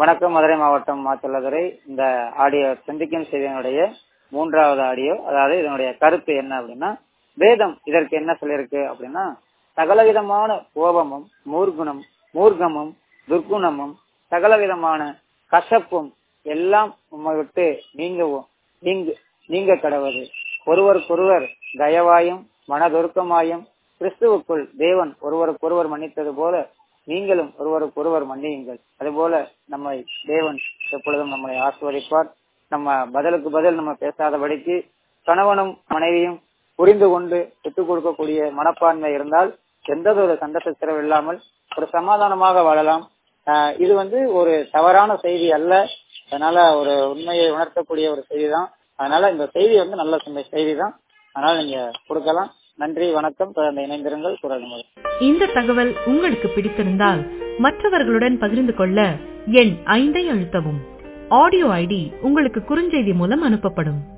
வணக்கம் மதுரை மாவட்டம் மாச்சல்லதுரை இந்த ஆடியோ சிந்திக்கும் செய்தியினுடைய மூன்றாவது ஆடியோ அதாவது இதனுடைய கருத்து என்ன அப்படின்னா வேதம் இதற்கு என்ன சொல்லியிருக்கு அப்படின்னா சகலவிதமான கோபமும் மூர்குணம் மூர்க்கமும் துர்க்குணமும் சகலவிதமான கசப்பும் எல்லாம் உம்மை விட்டு நீங்கவும் நீங்க நீங்க கடவுது ஒருவருக்கொருவர் தயவாயும் மனதொருக்கமாயும் கிறிஸ்துவுக்குள் தேவன் ஒருவருக்கொருவர் மன்னித்தது போல நீங்களும் ஒருவருக்கொருவர் மன்னியுங்கள் அதுபோல நம்மை தேவன் எப்பொழுதும் நம்மளை ஆசிர்வதிப்பார் நம்ம பதிலுக்கு பதில் நம்ம பேசாதபடிக்கு கணவனும் மனைவியும் புரிந்து கொண்டு விட்டுக் கொடுக்கக்கூடிய மனப்பான்மை இருந்தால் எந்த ஒரு சண்டை சச்சரவு இல்லாமல் ஒரு சமாதானமாக வாழலாம் ஆஹ் இது வந்து ஒரு தவறான செய்தி அல்ல அதனால ஒரு உண்மையை உணர்த்தக்கூடிய ஒரு செய்தி தான் அதனால இந்த செய்தி வந்து நல்ல செய்தி தான் அதனால நீங்க கொடுக்கலாம் நன்றி வணக்கம் தொடர்ந்து இணைந்திருங்கள் குரல் முதல் இந்த தகவல் உங்களுக்கு பிடித்திருந்தால் மற்றவர்களுடன் பகிர்ந்து கொள்ள எண் ஐந்தை அழுத்தவும் ஆடியோ ஐடி உங்களுக்கு குறுஞ்செய்தி மூலம் அனுப்பப்படும்